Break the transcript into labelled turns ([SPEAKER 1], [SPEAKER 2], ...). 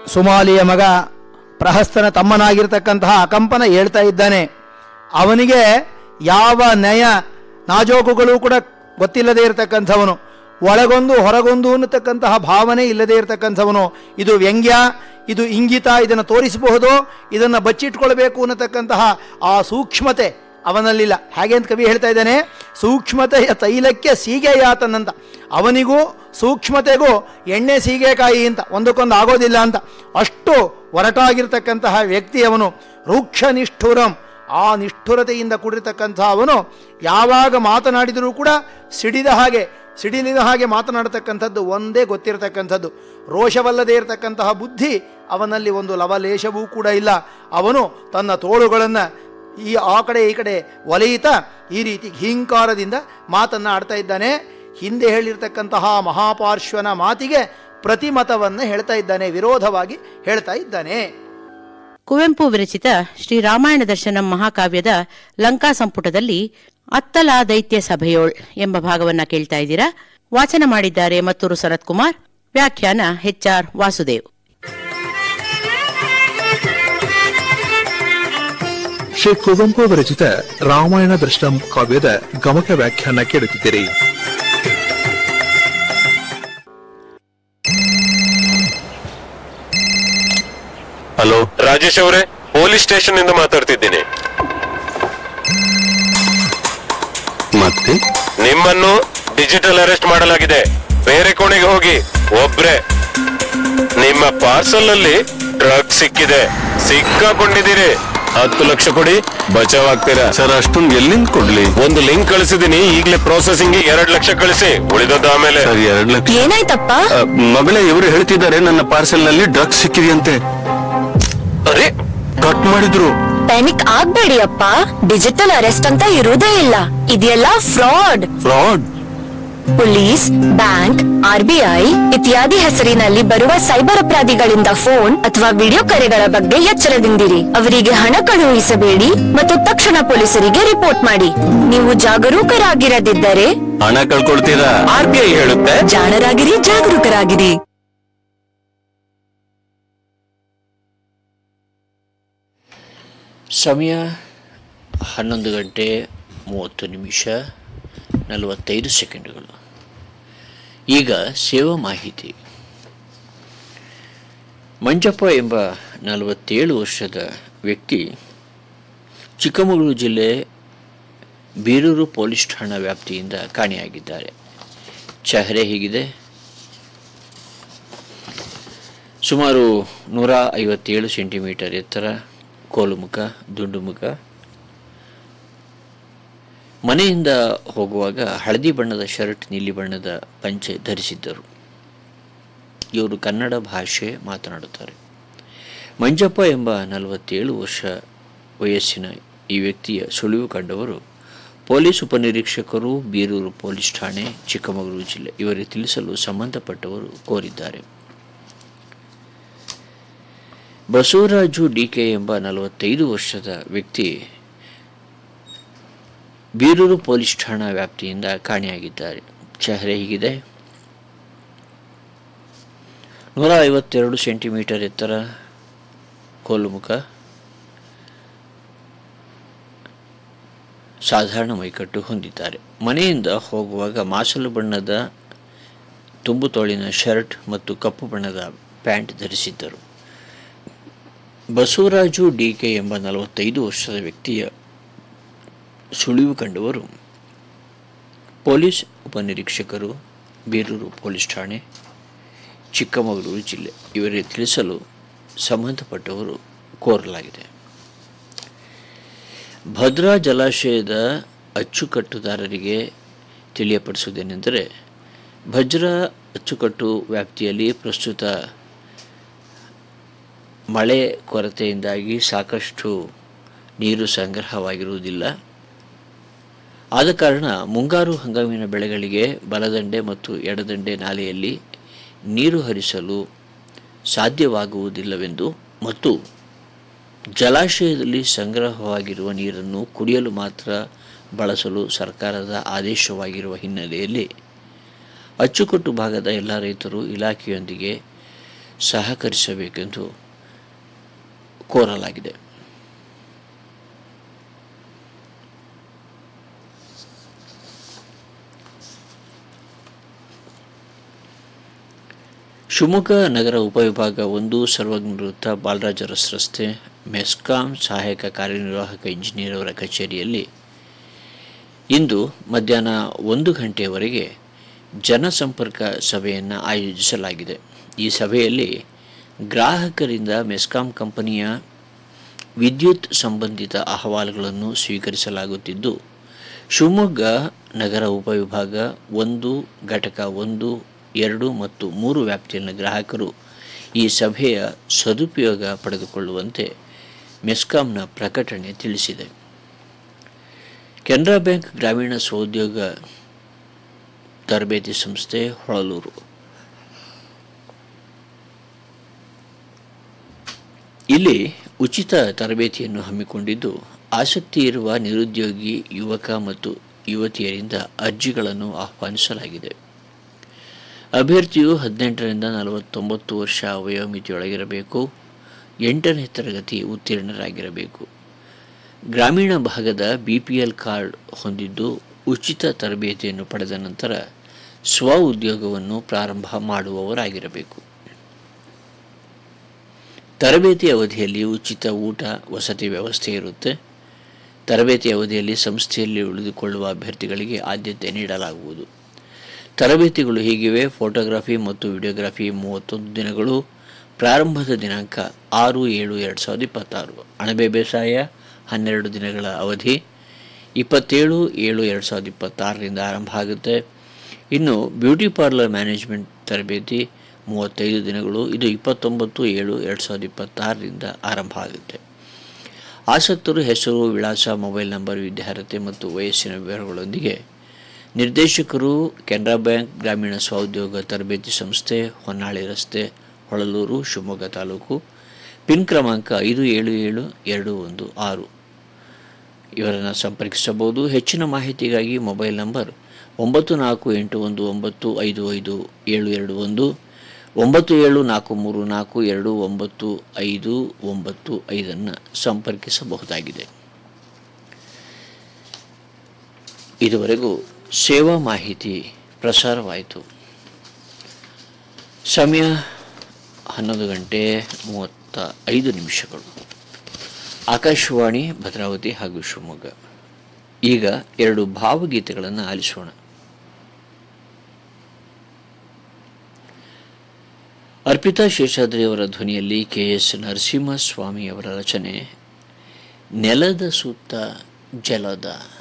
[SPEAKER 1] ಸುಮಾಲಿಯ ಮಗ ಪ್ರಹಸ್ತನ ತಮ್ಮನಾಗಿರ್ತಕ್ಕಂತಹ ಅಕಂಪನ ಹೇಳ್ತಾ ಇದ್ದಾನೆ ಅವನಿಗೆ ಯಾವ ನಯ ನಾಜೋಕುಗಳು ಕೂಡ ಗೊತ್ತಿಲ್ಲದೆ ಇರತಕ್ಕಂಥವನು ಒಳಗೊಂದು ಹೊರಗೊಂದು ಅನ್ನತಕ್ಕಂತಹ ಭಾವನೆ ಇಲ್ಲದೆ ಇರತಕ್ಕಂಥವನು ಇದು ವ್ಯಂಗ್ಯ ಇದು ಇಂಗಿತ ಇದನ್ನು ತೋರಿಸಬಹುದು ಇದನ್ನು ಬಚ್ಚಿಟ್ಕೊಳ್ಬೇಕು ಅನ್ನತಕ್ಕಂತಹ ಆ ಸೂಕ್ಷ್ಮತೆ ಅವನಲ್ಲಿಲ್ಲ ಹಾಗೆ ಅಂತ ಕವಿ ಹೇಳ್ತಾ ಇದ್ದಾನೆ ಸೂಕ್ಷ್ಮತೆಯ ತೈಲಕ್ಕೆ ಸೀಗೆಯಾತನಂತ ಅವನಿಗೂ ಸೂಕ್ಷ್ಮತೆಗೂ ಎಣ್ಣೆ ಸೀಗೆಕಾಯಿ ಅಂತ ಒಂದಕ್ಕೊಂದು ಆಗೋದಿಲ್ಲ ಅಂತ ಅಷ್ಟು ಒರಟಾಗಿರ್ತಕ್ಕಂತಹ ವ್ಯಕ್ತಿ ಅವನು ರೂಕ್ಷ ನಿಷ್ಠುರಂ ಆ ನಿಷ್ಠುರತೆಯಿಂದ ಕೂಡಿರ್ತಕ್ಕಂಥ ಅವನು ಯಾವಾಗ ಮಾತನಾಡಿದರೂ ಕೂಡ ಸಿಡಿದ ಹಾಗೆ ಸಿಡಿಲಿದ ಹಾಗೆ ಮಾತನಾಡತಕ್ಕಂಥದ್ದು ಒಂದೇ ಗೊತ್ತಿರತಕ್ಕಂಥದ್ದು ರೋಷವಲ್ಲದೆ ಇರತಕ್ಕಂತಹ ಬುದ್ಧಿ ಅವನಲ್ಲಿ ಒಂದು ಲವಲೇಶವೂ ಕೂಡ ಇಲ್ಲ ಅವನು ತನ್ನ ತೋಳುಗಳನ್ನು ಈ ಆ ಕಡೆ ಈ ಕಡೆ ಒಲೆಯಿತ ಈ ರೀತಿ ಹೀಂಕಾರದಿಂದ ಮಾತನ್ನು ಆಡ್ತಾ ಇದ್ದಾನೆ ಹಿಂದೆ ಹೇಳಿರ್ತಕ್ಕಂತಹ ಮಹಾಪಾರ್ಶ್ವನ ಮಾತಿಗೆ ಪ್ರತಿಮತವನ್ನು ಹೇಳ್ತಾ ಇದ್ದಾನೆ ವಿರೋಧವಾಗಿ ಹೇಳ್ತಾ ಇದ್ದಾನೆ
[SPEAKER 2] ಕುವೆಂಪು ವಿರಚಿತ ಶ್ರೀ ರಾಮಾಯಣ ದರ್ಶನಂ ಮಹಾಕಾವ್ಯದ ಲಂಕಾ ಸಂಪುಟದಲ್ಲಿ ಅತ್ತಲ ದೈತ್ಯ ಸಭೆಯೋಳ್ ಎಂಬ ಭಾಗವನ್ನ ಕೇಳ್ತಾ ಇದ್ದೀರಾ ವಾಚನ ಮಾಡಿದ್ದಾರೆ ಮತ್ತೂರು ಸನತ್ ಕುಮಾರ್ ವ್ಯಾಖ್ಯಾನ ಎಚ್ಆರ್ ವಾಸುದೇವ್
[SPEAKER 3] ಶ್ರೀ ಕುವೆಂಪು ವಿರಚಿತ ರಾಮಾಯಣ ದರ್ಶನಂ ಕಾವ್ಯದ ಗಮಕ ವ್ಯಾಖ್ಯಾನ ಕೇಳುತ್ತಿದ್ದೀರಿ
[SPEAKER 4] ಹಲೋ ರಾಜೇಶ್ ಅವರೇ ಪೊಲೀಸ್ ಸ್ಟೇಷನ್ ಇಂದ ಮಾತಾಡ್ತಿದ್ದೀನಿ
[SPEAKER 5] ಮತ್ತೆ
[SPEAKER 4] ನಿಮ್ಮನ್ನು ಡಿಜಿಟಲ್ ಅರೆಸ್ಟ್ ಮಾಡಲಾಗಿದೆ ಬೇರೆ ಕೋಣೆಗೆ ಹೋಗಿ ಒಬ್ರೆ ನಿಮ್ಮ ಪಾರ್ಸಲ್ ಅಲ್ಲಿ ಡ್ರಗ್ ಸಿಕ್ಕಿದೆ ಸಿಕ್ಕಾಕೊಂಡಿದ್ದೀರಿ ಹತ್ತು ಲಕ್ಷ ಕೊಡಿ ಬಚಾವ್ ಆಗ್ತೀರಾ
[SPEAKER 5] ಸರ್ ಅಷ್ಟೊಂದು ಎಲ್ಲಿಂದ ಕೊಡ್ಲಿ
[SPEAKER 4] ಒಂದು ಲಿಂಕ್ ಕಳಿಸಿದೀನಿ ಈಗಲೇ ಪ್ರೊಸೆಸಿಂಗ್ ಎರಡ್ ಲಕ್ಷ ಕಳಿಸಿ ಉಳಿದದ್ದು ಆಮೇಲೆ
[SPEAKER 5] ಸರ್ ಎರಡ್ ಲಕ್ಷ
[SPEAKER 6] ಏನಾಯ್ತಪ್ಪ
[SPEAKER 5] ಅ, ಮಗಳೇ ಇವರು ಹೇಳ್ತಿದ್ದಾರೆ ನನ್ನ ಪಾರ್ಸೆಲ್ ನಲ್ಲಿ ಡ್ರಗ್ಸ್ ಸಿಕ್ಕಿದೆಯಂತೆ
[SPEAKER 4] ಅರೆ
[SPEAKER 5] ಕಟ್ ಮಾಡಿದ್ರು
[SPEAKER 6] ಪ್ಯಾನಿಕ್ ಆಗ್ಬೇಡಿ ಅಪ್ಪ ಡಿಜಿಟಲ್ ಅರೆಸ್ಟ್ ಅಂತ ಇರುವುದೇ ಇಲ್ಲ ಇದೆಲ್ಲ fraud
[SPEAKER 5] fraud
[SPEAKER 6] police bank RBI ಇತ್ಯಾದಿ ಹೆಸರಿನಲ್ಲಿ ಬರುವ ಸೈಬರ್ ಅಪರಾಧಿಗಳಿಂದ ಫೋನ್ ಅಥವಾ ವಿಡಿಯೋ ಕರೆಗಳ ಬಗ್ಗೆ ಎಚ್ಚರದಿಂದಿರಿ ಅವರಿಗೆ ಹಣ ಕಳುಹಿಸಬೇಡಿ ಮತ್ತು ತಕ್ಷಣ ಪೊಲೀಸರಿಗೆ ರಿಪೋರ್ಟ್ ಮಾಡಿ ನೀವು ಜಾಗರೂಕರಾಗಿರದಿದ್ದರೆ
[SPEAKER 5] ಹಣ ಕಳ್ಕೊಳ್ತೀರಾ ಆರ್ ಬಿ ಐ ಹೇಳುತ್ತೆ
[SPEAKER 6] ಜಾಣರಾಗಿರಿ ಜಾಗರೂಕರಾಗಿರಿ
[SPEAKER 7] ಸಮಯ ಹನ್ನೊಂದು ಗಂಟೆ ಮೂವತ್ತು ನಿಮಿಷ ನಲವತ್ತೈದು ಸೆಕೆಂಡುಗಳು ಈಗ ಸೇವಾ ಮಾಹಿತಿ ಮಂಜಪ್ಪ ಎಂಬ ನಲವತ್ತೇಳು ವರ್ಷದ ವ್ಯಕ್ತಿ ಚಿಕ್ಕಮಗಳೂರು ಜಿಲ್ಲೆ ಬೀರೂರು ಪೊಲೀಸ್ ಠಾಣಾ ವ್ಯಾಪ್ತಿಯಿಂದ ಕಾಣೆಯಾಗಿದ್ದಾರೆ ಚಹರೆ ಹೀಗಿದೆ ಸುಮಾರು ನೂರ ಐವತ್ತೇಳು ಸೆಂಟಿಮೀಟರ್ ಎತ್ತರ ಕೋಲುಮುಖ ದುಂಡುಮುಖ ಮನೆಯಿಂದ ಹೋಗುವಾಗ ಹಳದಿ ಬಣ್ಣದ ಶರ್ಟ್ ನೀಲಿ ಬಣ್ಣದ ಪಂಚೆ ಧರಿಸಿದ್ದರು ಇವರು ಕನ್ನಡ ಭಾಷೆ ಮಾತನಾಡುತ್ತಾರೆ ಮಂಜಪ್ಪ ಎಂಬ ನಲವತ್ತೇಳು ವರ್ಷ ವಯಸ್ಸಿನ ಈ ವ್ಯಕ್ತಿಯ ಸುಳಿವು ಕಂಡವರು ಪೊಲೀಸ್ ಉಪನಿರೀಕ್ಷಕರು ಬೀರೂರು ಪೊಲೀಸ್ ಠಾಣೆ ಚಿಕ್ಕಮಗಳೂರು ಜಿಲ್ಲೆ ಇವರಿಗೆ ತಿಳಿಸಲು ಸಂಬಂಧಪಟ್ಟವರು ಕೋರಿದ್ದಾರೆ ಬಸವರಾಜು ಡಿಕೆ ಎಂಬ ನಲವತ್ತೈದು ವರ್ಷದ ವ್ಯಕ್ತಿ ಬೀರೂರು ಪೊಲೀಸ್ ಠಾಣಾ ವ್ಯಾಪ್ತಿಯಿಂದ ಕಾಣೆಯಾಗಿದ್ದಾರೆ ಚಹರೆ ಹೀಗಿದೆ ನೂರ ಐವತ್ತೆರಡು ಸೆಂಟಿಮೀಟರ್ ಎತ್ತರ ಕೋಲುಮುಖ ಸಾಧಾರಣ ಮೈಕಟ್ಟು ಹೊಂದಿದ್ದಾರೆ ಮನೆಯಿಂದ ಹೋಗುವಾಗ ಮಾಸಲು ಬಣ್ಣದ ತುಂಬು ತೋಳಿನ ಶರ್ಟ್ ಮತ್ತು ಕಪ್ಪು ಬಣ್ಣದ ಪ್ಯಾಂಟ್ ಧರಿಸಿದ್ದರು ಬಸವರಾಜು ಡಿಕೆ ಎಂಬ ನಲವತ್ತೈದು ವರ್ಷದ ವ್ಯಕ್ತಿಯ ಸುಳಿವು ಕಂಡವರು ಪೊಲೀಸ್ ಉಪನಿರೀಕ್ಷಕರು ಬೀರೂರು ಪೊಲೀಸ್ ಠಾಣೆ ಚಿಕ್ಕಮಗಳೂರು ಜಿಲ್ಲೆ ಇವರಿಗೆ ತಿಳಿಸಲು ಸಂಬಂಧಪಟ್ಟವರು ಕೋರಲಾಗಿದೆ ಭದ್ರಾ ಜಲಾಶಯದ ಅಚ್ಚುಕಟ್ಟುದಾರರಿಗೆ ತಿಳಿಯಪಡಿಸುವುದೇನೆಂದರೆ ಭದ್ರಾ ಅಚ್ಚುಕಟ್ಟು ವ್ಯಾಪ್ತಿಯಲ್ಲಿ ಪ್ರಸ್ತುತ ಮಳೆ ಕೊರತೆಯಿಂದಾಗಿ ಸಾಕಷ್ಟು ನೀರು ಸಂಗ್ರಹವಾಗಿರುವುದಿಲ್ಲ ಆದ ಕಾರಣ ಮುಂಗಾರು ಹಂಗಾಮಿನ ಬೆಳೆಗಳಿಗೆ ಬಲದಂಡೆ ಮತ್ತು ಎಡದಂಡೆ ನಾಲೆಯಲ್ಲಿ ನೀರು ಹರಿಸಲು ಸಾಧ್ಯವಾಗುವುದಿಲ್ಲವೆಂದು ಮತ್ತು ಜಲಾಶಯದಲ್ಲಿ ಸಂಗ್ರಹವಾಗಿರುವ ನೀರನ್ನು ಕುಡಿಯಲು ಮಾತ್ರ ಬಳಸಲು ಸರ್ಕಾರದ ಆದೇಶವಾಗಿರುವ ಹಿನ್ನೆಲೆಯಲ್ಲಿ ಅಚ್ಚುಕಟ್ಟು ಭಾಗದ ಎಲ್ಲ ರೈತರು ಇಲಾಖೆಯೊಂದಿಗೆ ಸಹಕರಿಸಬೇಕೆಂದು ಕೋರಲಾಗಿದೆ ಶಿವಮೊಗ್ಗ ನಗರ ಉಪವಿಭಾಗ ಒಂದು ಸರ್ವಜ್ಞ ವೃತ್ತ ಬಾಲರಾಜ ಅರಸ್ ರಸ್ತೆ ಮೆಸ್ಕಾಂ ಸಹಾಯಕ ಕಾರ್ಯನಿರ್ವಾಹಕ ಇಂಜಿನಿಯರ್ ಅವರ ಕಚೇರಿಯಲ್ಲಿ ಇಂದು ಮಧ್ಯಾಹ್ನ ಒಂದು ಗಂಟೆಯವರೆಗೆ ಜನಸಂಪರ್ಕ ಸಭೆಯನ್ನು ಆಯೋಜಿಸಲಾಗಿದೆ ಈ ಸಭೆಯಲ್ಲಿ ಗ್ರಾಹಕರಿಂದ ಮೆಸ್ಕಾಂ ಕಂಪನಿಯ ವಿದ್ಯುತ್ ಸಂಬಂಧಿತ ಅಹವಾಲುಗಳನ್ನು ಸ್ವೀಕರಿಸಲಾಗುತ್ತಿದ್ದು ಶಿವಮೊಗ್ಗ ನಗರ ಉಪವಿಭಾಗ ಒಂದು ಘಟಕ ಒಂದು ಎರಡು ಮತ್ತು ಮೂರು ವ್ಯಾಪ್ತಿಯಲ್ಲಿನ ಗ್ರಾಹಕರು ಈ ಸಭೆಯ ಸದುಪಯೋಗ ಪಡೆದುಕೊಳ್ಳುವಂತೆ ಮೆಸ್ಕಾಂನ ಪ್ರಕಟಣೆ ತಿಳಿಸಿದೆ ಕೆನರಾ ಬ್ಯಾಂಕ್ ಗ್ರಾಮೀಣ ಸ್ವಉದ್ಯೋಗ ತರಬೇತಿ ಸಂಸ್ಥೆ ಹೊಳಲೂರು ಇಲ್ಲಿ ಉಚಿತ ತರಬೇತಿಯನ್ನು ಹಮ್ಮಿಕೊಂಡಿದ್ದು ಆಸಕ್ತಿ ಇರುವ ನಿರುದ್ಯೋಗಿ ಯುವಕ ಮತ್ತು ಯುವತಿಯರಿಂದ ಅರ್ಜಿಗಳನ್ನು ಆಹ್ವಾನಿಸಲಾಗಿದೆ ಅಭ್ಯರ್ಥಿಯು ಹದಿನೆಂಟರಿಂದ ನಲವತ್ತೊಂಬತ್ತು ವರ್ಷ ವಯೋಮಿತಿಯೊಳಗಿರಬೇಕು ಎಂಟನೇ ತರಗತಿ ಉತ್ತೀರ್ಣರಾಗಿರಬೇಕು ಗ್ರಾಮೀಣ ಭಾಗದ ಬಿ ಪಿ ಎಲ್ ಕಾರ್ಡ್ ಹೊಂದಿದ್ದು ಉಚಿತ ತರಬೇತಿಯನ್ನು ಪಡೆದ ನಂತರ ಸ್ವ ಉದ್ಯೋಗವನ್ನು ಪ್ರಾರಂಭ ಮಾಡುವವರಾಗಿರಬೇಕು ತರಬೇತಿ ಅವಧಿಯಲ್ಲಿ ಉಚಿತ ಊಟ ವಸತಿ ವ್ಯವಸ್ಥೆ ಇರುತ್ತೆ ತರಬೇತಿ ಅವಧಿಯಲ್ಲಿ ಸಂಸ್ಥೆಯಲ್ಲಿ ಉಳಿದುಕೊಳ್ಳುವ ಅಭ್ಯರ್ಥಿಗಳಿಗೆ ಆದ್ಯತೆ ನೀಡಲಾಗುವುದು ತರಬೇತಿಗಳು ಹೀಗಿವೆ ಫೋಟೋಗ್ರಫಿ ಮತ್ತು ವಿಡಿಯೋಗ್ರಫಿ ಮೂವತ್ತೊಂದು ದಿನಗಳು ಪ್ರಾರಂಭದ ದಿನಾಂಕ ಆರು ಏಳು ಎರಡು ಸಾವಿರದ ಇಪ್ಪತ್ತಾರು ಅಣಬೆ ಬೇಸಾಯ ಹನ್ನೆರಡು ದಿನಗಳ ಅವಧಿ ಇಪ್ಪತ್ತೇಳು ಏಳು ಎರಡು ಸಾವಿರದ ಇಪ್ಪತ್ತಾರರಿಂದ ಆರಂಭ ಆಗುತ್ತೆ ಇನ್ನು ಬ್ಯೂಟಿ ಪಾರ್ಲರ್ ಮ್ಯಾನೇಜ್ಮೆಂಟ್ ತರಬೇತಿ ಮೂವತ್ತೈದು ದಿನಗಳು ಇದು ಇಪ್ಪತ್ತೊಂಬತ್ತು ಏಳು ಎರಡು ಸಾವಿರದ ಇಪ್ಪತ್ತಾರರಿಂದ ಆರಂಭ ಆಗುತ್ತೆ ಆಸಕ್ತರು ಹೆಸರು ವಿಳಾಸ ಮೊಬೈಲ್ ನಂಬರ್ ವಿದ್ಯಾರ್ಹತೆ ಮತ್ತು ವಯಸ್ಸಿನ ವಿವರಗಳೊಂದಿಗೆ ನಿರ್ದೇಶಕರು ಕೆನರಾ ಬ್ಯಾಂಕ್ ಗ್ರಾಮೀಣ ಸ್ವಉದ್ಯೋಗ ತರಬೇತಿ ಸಂಸ್ಥೆ ಹೊನ್ನಾಳಿ ರಸ್ತೆ ಹೊಳಲೂರು ಶಿವಮೊಗ್ಗ ತಾಲೂಕು ಪಿನ್ ಕ್ರಮಾಂಕ ಐದು ಏಳು ಏಳು ಎರಡು ಒಂದು ಆರು ಇವರನ್ನು ಸಂಪರ್ಕಿಸಬಹುದು ಹೆಚ್ಚಿನ ಮಾಹಿತಿಗಾಗಿ ಮೊಬೈಲ್ ನಂಬರ್ ಒಂಬತ್ತು ನಾಲ್ಕು ಎಂಟು ಒಂದು ಒಂಬತ್ತು ಐದು ಐದು ಏಳು ಎರಡು ಒಂದು ಒಂಬತ್ತು ಏಳು ನಾಲ್ಕು ಮೂರು ನಾಲ್ಕು ಎರಡು ಒಂಬತ್ತು ಐದು ಒಂಬತ್ತು ಐದನ್ನು ಸಂಪರ್ಕಿಸಬಹುದಾಗಿದೆ ಇದುವರೆಗೂ ಸೇವಾ ಮಾಹಿತಿ ಪ್ರಸಾರವಾಯಿತು ಸಮಯ ಹನ್ನೊಂದು ಗಂಟೆ ಮೂವತ್ತ ಐದು ನಿಮಿಷಗಳು ಆಕಾಶವಾಣಿ ಭದ್ರಾವತಿ ಹಾಗೂ ಶಿವಮೊಗ್ಗ ಈಗ ಎರಡು ಭಾವಗೀತೆಗಳನ್ನು ಆಲಿಸೋಣ ಅರ್ಪಿತಾ ಶೇಷಾದ್ರಿ ಅವರ ಧ್ವನಿಯಲ್ಲಿ ಕೆ ಎಸ್ ನರಸಿಂಹಸ್ವಾಮಿ ಅವರ ರಚನೆ ನೆಲದ ಸುತ್ತ ಜಲದ